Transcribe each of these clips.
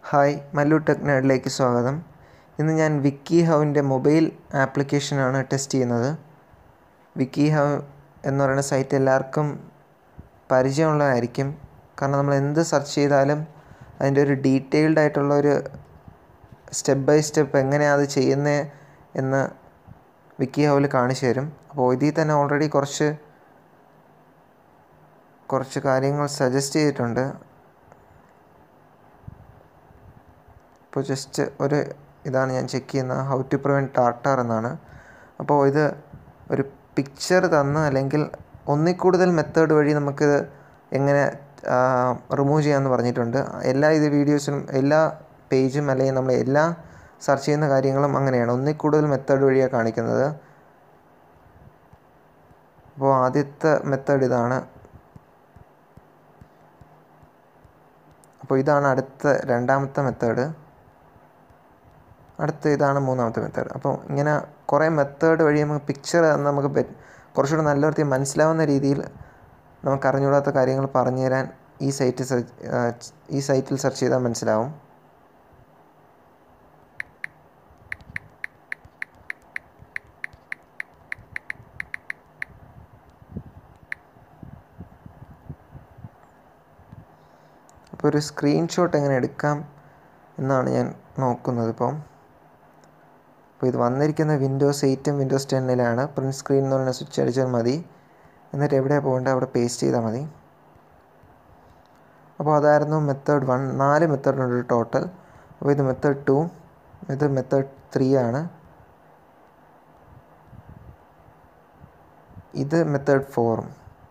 hi Mallu ടെക്നോഡിലേക്ക് സ്വാഗതം ഇന്ന് ഞാൻ വിക്കി ഹൗവിൻ്റെ മൊബൈൽ ആപ്ലിക്കേഷനാണ് ടെസ്റ്റ് ചെയ്യുന്നത് വിക്കി ഹൗ എന്ന് പറയുന്ന സൈറ്റ് എല്ലാവർക്കും പരിചയമുള്ളതായിരിക്കും കാരണം നമ്മൾ എന്ത് സെർച്ച് ചെയ്താലും അതിൻ്റെ ഒരു ഡീറ്റെയിൽഡ് ആയിട്ടുള്ള ഒരു സ്റ്റെപ്പ് ബൈ സ്റ്റെപ്പ് എങ്ങനെയാണ് അത് ചെയ്യുന്നത് എന്ന് വിക്കി ഹൗവിൽ കാണിച്ചു തരും അപ്പോൾ ഇതിൽ തന്നെ ഓൾറെഡി കുറച്ച് കുറച്ച് കാര്യങ്ങൾ സജസ്റ്റ് ചെയ്തിട്ടുണ്ട് ഇപ്പോൾ ജസ്റ്റ് ഒരു ഇതാണ് ഞാൻ ചെക്ക് ചെയ്യുന്നത് ഹൗ ടു പ്രിവെൻറ്റ് ടാർട്ടാർ എന്നാണ് അപ്പോൾ ഇത് ഒരു പിക്ചർ തന്ന് അല്ലെങ്കിൽ ഒന്നിൽ കൂടുതൽ മെത്തേഡ് വഴി നമുക്കിത് എങ്ങനെ റിമൂവ് ചെയ്യാമെന്ന് പറഞ്ഞിട്ടുണ്ട് എല്ലാ ഇത് വീഡിയോസിലും എല്ലാ പേജും അല്ലെങ്കിൽ നമ്മൾ എല്ലാ സെർച്ച് ചെയ്യുന്ന കാര്യങ്ങളും അങ്ങനെയാണ് ഒന്നിൽ കൂടുതൽ മെത്തേഡ് വഴിയാണ് കാണിക്കുന്നത് അപ്പോൾ ആദ്യത്തെ മെത്തേഡ് ഇതാണ് അപ്പോൾ ഇതാണ് അടുത്ത രണ്ടാമത്തെ മെത്തേഡ് അടുത്ത ഇതാണ് മൂന്നാമത്തെ മെത്തേഡ് അപ്പോൾ ഇങ്ങനെ കുറേ മെത്തേഡ് വഴി നമുക്ക് പിക്ചർ നമുക്ക് കുറച്ചുകൂടെ നല്ല വൃത്തി മനസ്സിലാവുന്ന രീതിയിൽ നമുക്ക് അറിഞ്ഞുകൂടാത്ത കാര്യങ്ങൾ പറഞ്ഞു തരാൻ ഈ സൈറ്റ് സെർച്ച് ഈ സൈറ്റിൽ സെർച്ച് ചെയ്താൽ മനസ്സിലാവും അപ്പോൾ ഒരു സ്ക്രീൻഷോട്ട് എങ്ങനെ എടുക്കാം എന്നാണ് ഞാൻ നോക്കുന്നത് ഇപ്പം അപ്പോൾ ഇത് വന്നിരിക്കുന്ന വിൻഡോസ് എയ്റ്റും വിൻഡോസ് ടെന്നിലാണ് പ്രിൻറ്റ് സ്ക്രീൻ എന്ന് പറയുന്ന സ്വിച്ച് അടിച്ചാൽ മതി എന്നിട്ട് എവിടെയാണ് പോകേണ്ടത് അവിടെ പേസ്റ്റ് ചെയ്താൽ മതി അപ്പോൾ അതായിരുന്നു മെത്തേഡ് വൺ നാല് മെത്തേഡ് ഉണ്ട് ടോട്ടൽ അപ്പോൾ ഇത് മെത്തേഡ് ടു ഇത് മെത്തേഡ് ത്രീ ആണ് ഇത് മെത്തേഡ് ഫോറും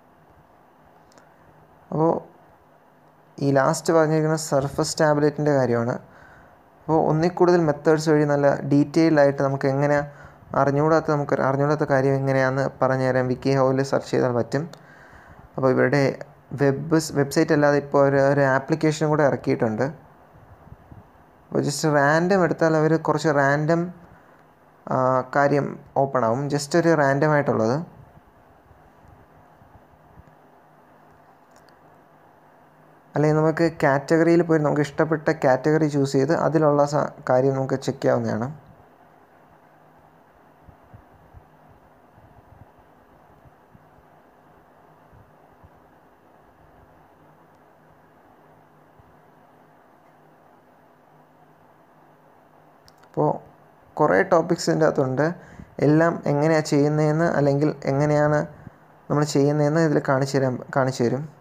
അപ്പോൾ ഈ ലാസ്റ്റ് പറഞ്ഞിരിക്കുന്ന സർഫസ് ടാബ്ലറ്റിൻ്റെ കാര്യമാണ് അപ്പോൾ ഒന്നിൽ കൂടുതൽ മെത്തേഡ്സ് വഴി നല്ല ഡീറ്റെയിൽഡ് ആയിട്ട് നമുക്ക് എങ്ങനെ അറിഞ്ഞുകൂടാത്ത നമുക്ക് അറിഞ്ഞുകൂടാത്ത കാര്യം എങ്ങനെയാണെന്ന് പറഞ്ഞു തരാൻ വിക്കി ഹൗവിൽ സെർച്ച് ചെയ്താൽ പറ്റും അപ്പോൾ ഇവരുടെ വെബ് വെബ്സൈറ്റ് അല്ലാതെ ഇപ്പോൾ ഒരു ഒരു ആപ്ലിക്കേഷനും കൂടെ ഇറക്കിയിട്ടുണ്ട് അപ്പോൾ ജസ്റ്റ് റാൻഡം എടുത്താൽ അവർ കുറച്ച് റാൻഡം കാര്യം ഓപ്പൺ ആവും ജസ്റ്റ് ഒരു റാൻഡം ആയിട്ടുള്ളത് അല്ലെങ്കിൽ നമുക്ക് കാറ്റഗറിയിൽ പോയി നമുക്ക് ഇഷ്ടപ്പെട്ട കാറ്റഗറി ചൂസ് ചെയ്ത് അതിലുള്ള കാര്യം നമുക്ക് ചെക്ക് ചെയ്യാവുന്നതാണ് അപ്പോൾ കുറേ ടോപ്പിക്സ് ഇതിൻ്റെ അകത്തുണ്ട് എല്ലാം എങ്ങനെയാണ് ചെയ്യുന്നതെന്ന് അല്ലെങ്കിൽ എങ്ങനെയാണ് നമ്മൾ ചെയ്യുന്നതെന്ന് ഇതിൽ കാണിച്ചു തരാൻ കാണിച്ചു തരും